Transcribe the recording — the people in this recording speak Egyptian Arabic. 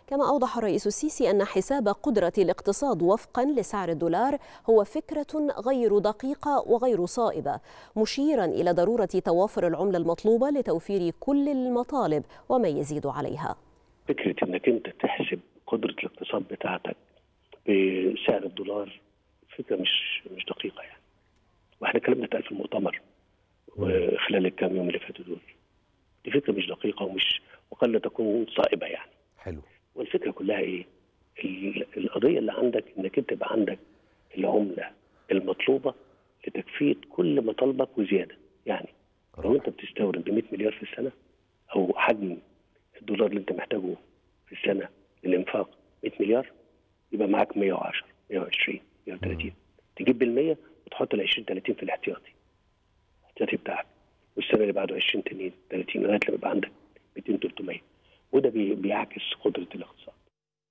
كما أوضح الرئيس السيسي أن حساب قدرة الاقتصاد وفقا لسعر الدولار هو فكرة غير دقيقة وغير صائبة مشيرا إلى ضرورة توافر العملة المطلوبة لتوفير كل المطالب وما يزيد عليها فكرة أنك أنت تحسب قدرة الاقتصاد بتاعتك بسعر الدولار فكرة مش مش دقيقة يعني واحنا كلامنا اتقال في المؤتمر خلال الكام يوم اللي فاتوا دول دي فكرة مش دقيقة ومش وقد تكون صائبة يعني حلو والفكرة كلها ايه؟ القضية اللي عندك انك انت يبقى عندك العملة المطلوبة لتكفية كل مطالبك وزيادة يعني لو انت بتستورد ب 100 مليار في السنة او حجم الدولار اللي انت محتاجه في السنة للانفاق 100 مليار يبقى معاك 110 120 130 تجيب بال 100 وتحط ال 20 30 في الاحتياطي الاحتياطي بتاعك والسنه اللي بعده 20 30 لغايه لما يبقى عندك 200 300 وده بيعكس قدره الاقتصاد